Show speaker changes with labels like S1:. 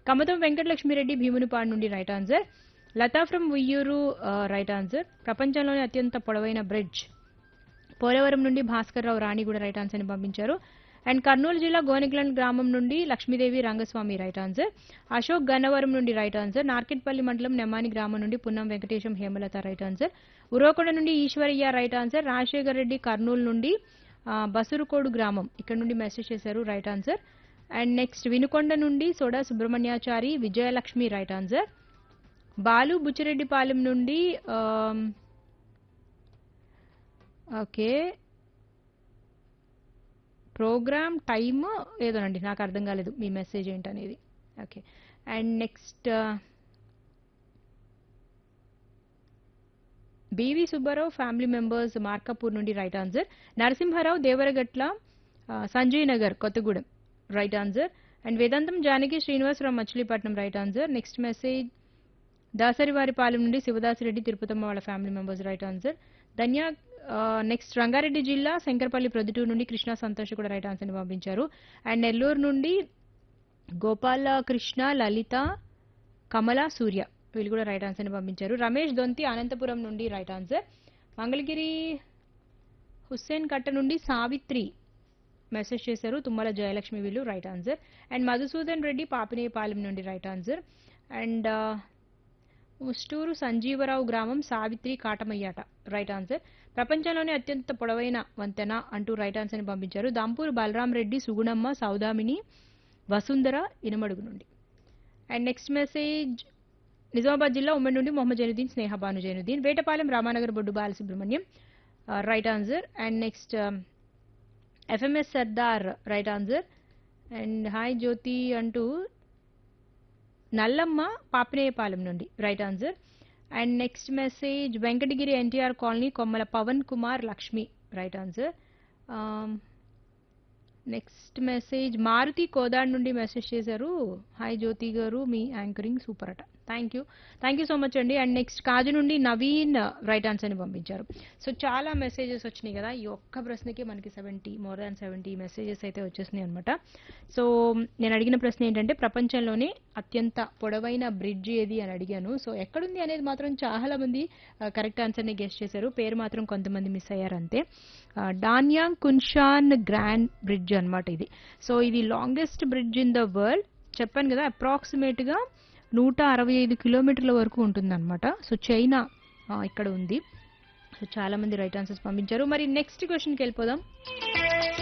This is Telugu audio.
S1: కమతం వెంకటలక్ష్మిరెడ్డి భీమునిపాడు నుండి right answer Latha from Uyyuru right answer ప్రపంచంలోనే అత్యంత పొడవైన బ్రిడ్జ్ పోలవరం నుండి భాస్కర్ రావు రాణి కూడా రైట్ ఆన్సర్ ని పంపించారు అండ్ కర్నూలు జిల్లా గోనిగ్లం గ్రామం నుండి లక్ష్మీదేవి రంగస్వామి రైట్ ఆన్సర్ అశోక్ గన్నవరం నుండి రైట్ ఆన్సర్ నార్కెట్పల్లి మండలం నెమ్మాని గ్రామం నుండి పున్నం వెంకటేశం హేమలత రైట్ ఆన్సర్ ఉరవకొండ నుండి ఈశ్వరయ్య రైట్ ఆన్సర్ రాజశేఖర్ రెడ్డి కర్నూలు నుండి ఆ, బసురుకోడు గ్రామం ఇక్కడ నుండి మెసేజ్ చేశారు right answer and next Vinukonda నుండి సోడా సుబ్రహ్మణ్యాచారి విజయలక్ష్మి రైట్ ఆన్సర్ బాలు బుచ్చిరెడ్డిపాలెం నుండి ఆమ్, ఓకే ప్రోగ్రామ్ టైమ్ ఏదోనండి నాకు అర్థం కాలేదు మీ మెసేజ్ ఏంటనేది okay and next BV Subbarao family members Markapur నుండి రైట్ ఆన్సర్ నరసింహారావు దేవరగట్ల ఆ, Sanjay Nagar Kothagudem right answer and Vedantham Janaki Srinivasarao Machilipatnam right answer next message Dasarivaripalem నుండి శివదాసిరెడ్డి తిరుపతమ్మ వాళ్ళ family members right answer Dhanya next Rangareddy జిల్లా శంకరపల్లి ప్రొద్దుటూరు నుండి కృష్ణ సంతోష్ కూడా రైట్ ఆన్సర్ని పంపించారు అండ్ నెల్లూరు నుండి గోపాల కృష్ణ లలిత కమల సూర్య వీళ్ళు కూడా రైట్ ఆన్సర్ని పంపించారు రమేష్ దొంతి అనంతపురం నుండి రైట్ ఆన్సర్ మంగళగిరి హుస్సేన్ కట్ట నుండి సావిత్రి మెసేజ్ చేశారు తుమ్మల జయలక్ష్మి వీళ్ళు right answer and Madhusudan Reddy Papinepalem నుండి right answer and Musturu Sanjeevarao గ్రామం సావిత్రి కాటమయ్యాట రైట్ ఆన్సర్ ప్రపంచంలోనే అత్యంత పొడవైన వంతెన అంటూ రైట్ ఆన్సర్ని పంపించారు దాంపూర్ బలరాం రెడ్డి సుగుణమ్మ సౌదామిని వసుంధర ఇనమడుగు నుండి అండ్ నెక్స్ట్ మెసేజ్ నిజామాబాద్ జిల్లా ఉమ్మడి నుండి Mohammed Zainuddin Sneha Bhanu Zainuddin Vetapalem Ramanagar Boddu Balasubrahmanyam right answer and next FMS Sardar right answer and hi Jyothi అంటూ నల్లమ్మ పాపినేయపాలెం నుండి right answer and next message Venkatagiri NTR colony Kommala Pavan Kumar Lakshmi right answer next message Maruti Kodad నుండి మెసేజ్ చేశారు హాయ్ జ్యోతి గారు మీ యాంకరింగ్ సూపర్ అట thank you thank you so much అండి అండ్ నెక్స్ట్ కాజు నుండి నవీన్ రైట్ ఆన్సర్ని పంపించారు సో చాలా మెసేజెస్ వచ్చినాయి కదా ఈ ఒక్క ప్రశ్నకి మనకి seventy more than seventy messages అయితే వచ్చేసినాయి అనమాట సో నేను అడిగిన ప్రశ్న ఏంటంటే ప్రపంచంలోనే అత్యంత పొడవైన బ్రిడ్జ్ ఏది అని అడిగాను సో ఎక్కడుంది అనేది మాత్రం చాలా మంది కరెక్ట్ ఆన్సర్ని గెస్ట్ చేశారు పేరు మాత్రం కొంతమంది మిస్ అయ్యారు అంతే ఆ, డాన్యాంగ్ కున్షాన్ గ్రాండ్ బ్రిడ్జ్ అన్నమాట ఇది సో ఇది longest bridge in the world చెప్పాను కదా అప్రాక్సిమేట్గా నూట అరవై ఐదు కిలోమీటర్ల వరకు ఉంటుందన్నమాట సో చైనా ఆ, ఇక్కడ ఉంది సో చాలా మంది రైట్ ఆన్సర్స్ పంపించారు మరి నెక్స్ట్ క్వశ్చన్కి వెళ్ళిపోదాం